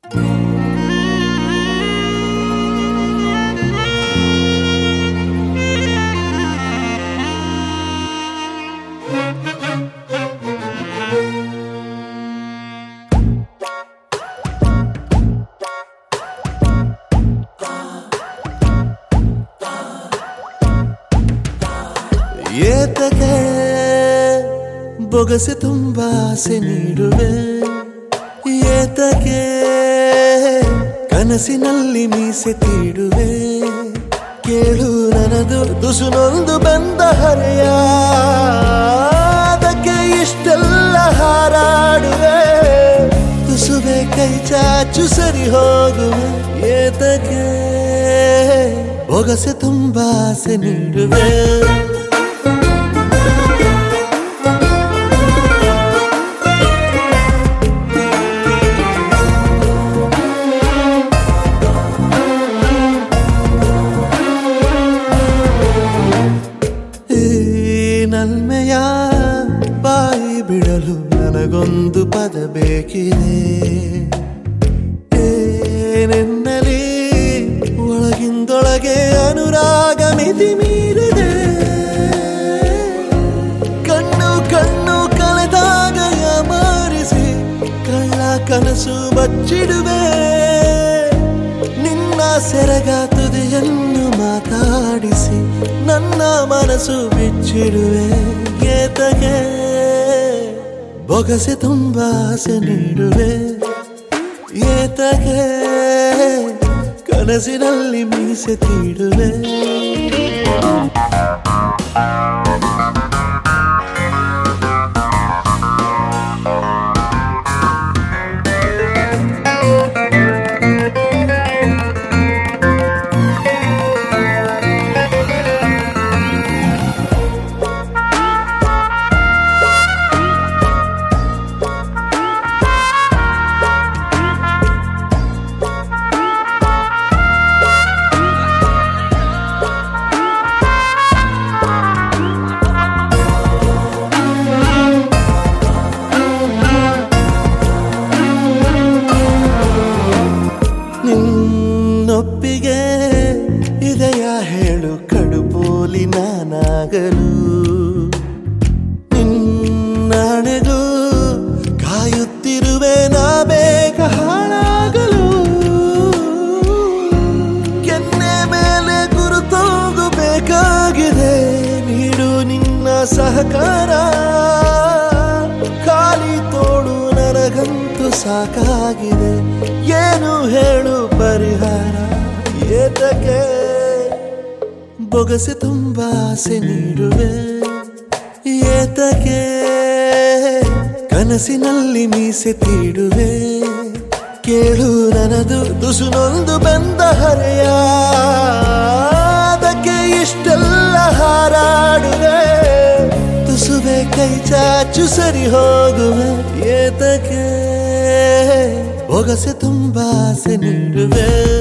ಏತಕ್ಕೆ ಬೊಗಸೆ ತುಂಬ ಆಸೆ ನೀಡುವೆ ಏತಕ್ಕೆ ಕನಸಿನಲ್ಲಿ ಮೀಸೆ ತೀಡುವೆ ಕೇಳು ನನದು ತುಸುನೊಂದು ಬಂದ ಹರೆಯ ಅದಕ್ಕೆ ಇಷ್ಟೆಲ್ಲ ಹಾರಾಡುವೆ ತುಸುವೆ ಕೈ ಚಾಚು ಸರಿ ಹೋಗುವೆ ಏತಕ್ಕೆ ಬೊಗಸೆ ತುಂಬ ಆಸೆ ನೀಡುವೆ ಈ ನಲ್ಮೆಯ ಬಾಯಿ ಬಿಡಲು ನನಗೊಂದು ಪದ ಬೇಕಿದೆ ಏನೆನ್ನಲಿ ಒಳಗಿಂದೊಳಗೆ ಅನುರಾಗ ಮಿತಿ ಮೀರಿದೆ ಕಣ್ಣು ಕಣ್ಣು ಕಳೆದಾಗ ಮಾರಿಸಿ ಕಳ್ಳ ಕನಸು ಬಚ್ಚಿಡುವೆ ನಿನ್ನ ಸೆರಗ ತುದಿಯನ್ನು ಮಾತಾಡಿಸಿ ನನ್ನ ಮನಸ್ಸು ಬಿಚ್ಚಿಡುವೆ ಏತಗೆ ಬೊಗಸೆ ತುಂಬ ಆಸೆ ನೀಡುವೆ ಏತಗೆ ಕನಸಿನಲ್ಲಿ ಮೀಸೆ ತೀಡುವೆ ನಿನ್ನೊಪ್ಪಿಗೆ ಇದೆಯ ಹೇಳು ಕಡುಪೋಲಿ ನಾನಾಗಲು ನಿನ್ನಣೆಗೂ ಕಾಯುತ್ತಿರುವೆ ನಾ ಬೇಗ ಹಾಳಾಗಲು ಕೆನ್ನೆ ಮೇಲೆ ಗುರುತೋಗಬೇಕಾಗಿದೆ ನೀಡು ನಿನ್ನ ಸಹಕಾರ ಖಾಲಿ ತೋಡು ನನಗಂತೂ ಸಾಕಾಗಿದೆ ಏನು ಹೇಳು ಪರಿಹಾರ ಏತಕ್ಕೆ ಬೊಗಸೆ ತುಂಬ ಆಸೆ ನೀಡುವೆ ಏತಕ್ಕೆ ಕನಸಿನಲ್ಲಿ ಮೀಸೆ ತೀಡುವೆ ಕೇಳು ನನದು ತುಸುನೊಂದು ಬಂದ ಹರೆಯ ಅದಕ್ಕೆ ಇಷ್ಟೆಲ್ಲ ಹಾರಾಡುವೆ ತುಸುವೆ ಕೈ ಚಾಚು ಸರಿ ಹೋಗುವೆ ಏತಕ್ಕೆ ಬೊಗಸೆ ತುಂಬ ಆಸೆ ನೀಡುವೆ